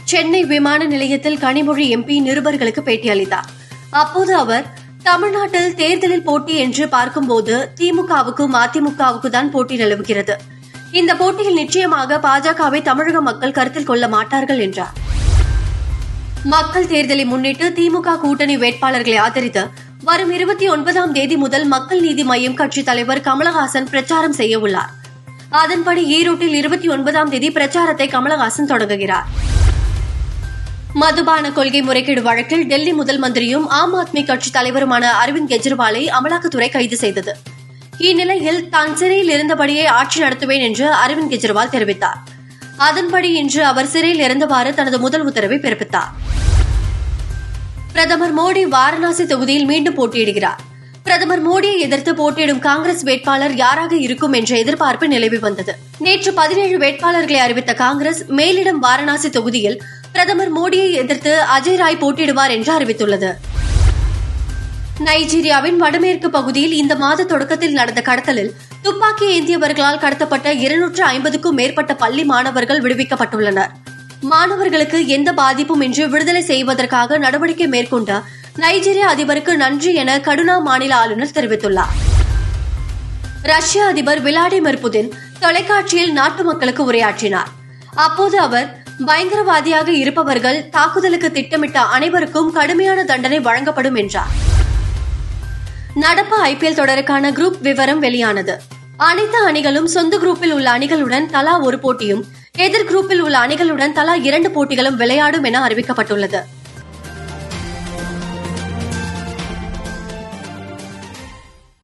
சென்னை விமான நிலையத்தில் கனிமொழி எம்பி நிருபர்களுக்கு பேட்டியளித்தார் அப்போது அவர் தமிழ்நாட்டில் தேர்தலில் போட்டி என்று பார்க்கும்போது திமுகவுக்கும் அதிமுகவுக்கு தான் போட்டி நிலவுகிறது இந்த போட்டியில் நிச்சயமாக பாஜகவை தமிழக மக்கள் கருத்தில் கொள்ள மாட்டார்கள் என்றார் மக்கள் தேர்தலை முன்னிட்டு திமுக கூட்டணி வேட்பாளர்களை ஆதரித்து வரும் இருபத்தி ஒன்பதாம் தேதி முதல் மக்கள் நீதி மய்யம் கட்சித் தலைவர் கமலஹாசன் பிரச்சாரம் செய்ய உள்ளார் அதன்படி ஈரோட்டில் இருபத்தி ஒன்பதாம் தேதி பிரச்சாரத்தை கமலஹாசன் தொடங்குகிறார் மதுபான கொள்கை முறைகேடு வழக்கில் டெல்லி முதல் மந்திரியும் ஆம் ஆத்மி கட்சி தலைவருமான அரவிந்த் கெஜ்ரிவாலை அமலாக்கத்துறை கைது செய்தது இந்நிலையில் தான் சிறையில் இருந்தபடியே ஆட்சி நடத்துவேன் என்று அரவிந்த் கெஜ்ரிவால் தெரிவித்தார் அதன்படி இன்று அவர் சிறையில் இருந்தவாறு தனது முதல் உத்தரவை பிறப்பித்தார் பிரதமர் மோடி வாரணாசி தொகுதியில் மீண்டும் போட்டியிடுகிறார் பிரதமர் மோடியை எதிர்த்து போட்டியிடும் காங்கிரஸ் வேட்பாளர் யாராக இருக்கும் என்ற எதிர்பார்ப்பு நிலவி வந்தது நேற்று பதினேழு வேட்பாளர்களை அறிவித்த காங்கிரஸ் மேலிடம் வாரணாசி தொகுதியில் பிரதமர் மோடியை எதிர்த்து அஜய் ராய் போட்டியிடுவார் என்று அறிவித்துள்ளது நைஜீரியாவின் வடமேற்கு பகுதியில் இந்த மாத தொடக்கத்தில் நடந்த கடத்தலில் துப்பாக்கி ஏந்தியவர்களால் கடத்தப்பட்ட இருநூற்று ஐம்பதுக்கும் மேற்பட்ட பள்ளி மாணவர்கள் விடுவிக்கப்பட்டுள்ளனர் மாணவர்களுக்கு எந்த பாதிப்பும் இன்றி விடுதலை செய்வதற்காக நடவடிக்கை மேற்கொண்ட நைஜீரிய அதிபருக்கு நன்றி என கடுனா மாநில ஆளுநர் தெரிவித்துள்ளார் ரஷ்ய அதிபர் விளாடிமிர் புதின் தொலைக்காட்சியில் நாட்டு மக்களுக்கு உரையாற்றினார் அப்போது அவர் பயங்கரவாதியாக இருப்பவர்கள் தாக்குதலுக்கு திட்டமிட்ட அனைவருக்கும் கடுமையான தண்டனை வழங்கப்படும் என்றார் நடப்பு ஐபிஎல் தொடருக்கான குரூப் விவரம் வெளியானது அனைத்து அணிகளும் சொந்த குரூப்பில் உள்ள அணிகளுடன் தலா ஒரு போட்டியும் எதிர் குரூப்பில் உள்ள அணிகளுடன் தலா இரண்டு போட்டிகளும் விளையாடும் என அறிவிக்கப்பட்டுள்ளது